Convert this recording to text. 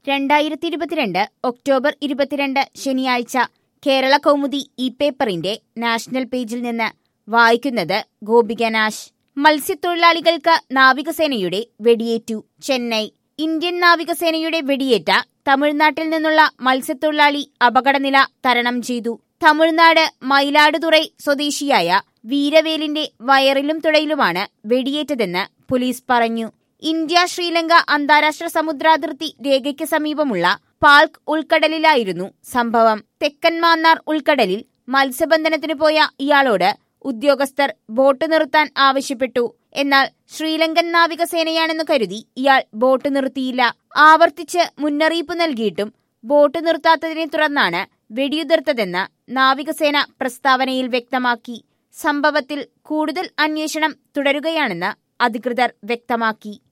രണ്ടായിരത്തി ഇരുപത്തിരണ്ട് ഒക്ടോബർ ഇരുപത്തിരണ്ട് ശനിയാഴ്ച കേരള കൗമുദി ഇ പേപ്പറിന്റെ നാഷണൽ പേജിൽ നിന്ന് വായിക്കുന്നത് ഗോപിക നാശ് മത്സ്യത്തൊഴിലാളികൾക്ക് നാവികസേനയുടെ വെടിയേറ്റു ചെന്നൈ ഇന്ത്യൻ നാവികസേനയുടെ വെടിയേറ്റ തമിഴ്നാട്ടിൽ നിന്നുള്ള മത്സ്യത്തൊഴിലാളി അപകടനില തരണം ചെയ്തു തമിഴ്നാട് മയിലാടുതുറൈ സ്വദേശിയായ വീരവേലിന്റെ വയറിലും തുടയിലുമാണ് വെടിയേറ്റതെന്ന് പോലീസ് പറഞ്ഞു ഇന്ത്യ ശ്രീലങ്ക അന്താരാഷ്ട്ര സമുദ്രാതിർത്തി രേഖയ്ക്ക് സമീപമുള്ള പാൽക്ക് ഉൾക്കടലിലായിരുന്നു സംഭവം തെക്കൻ മാന്നാർ ഉൾക്കടലിൽ മത്സ്യബന്ധനത്തിന് പോയ ഇയാളോട് ഉദ്യോഗസ്ഥർ ബോട്ട് നിർത്താൻ ആവശ്യപ്പെട്ടു എന്നാൽ ശ്രീലങ്കൻ നാവികസേനയാണെന്ന് കരുതി ഇയാൾ ബോട്ട് നിർത്തിയില്ല ആവർത്തിച്ച് മുന്നറിയിപ്പ് നൽകിയിട്ടും ബോട്ട് നിർത്താത്തതിനെ തുടർന്നാണ് വെടിയുതിർത്തതെന്ന് നാവികസേന പ്രസ്താവനയിൽ വ്യക്തമാക്കി സംഭവത്തിൽ കൂടുതൽ അന്വേഷണം തുടരുകയാണെന്ന് അധികൃതർ വ്യക്തമാക്കി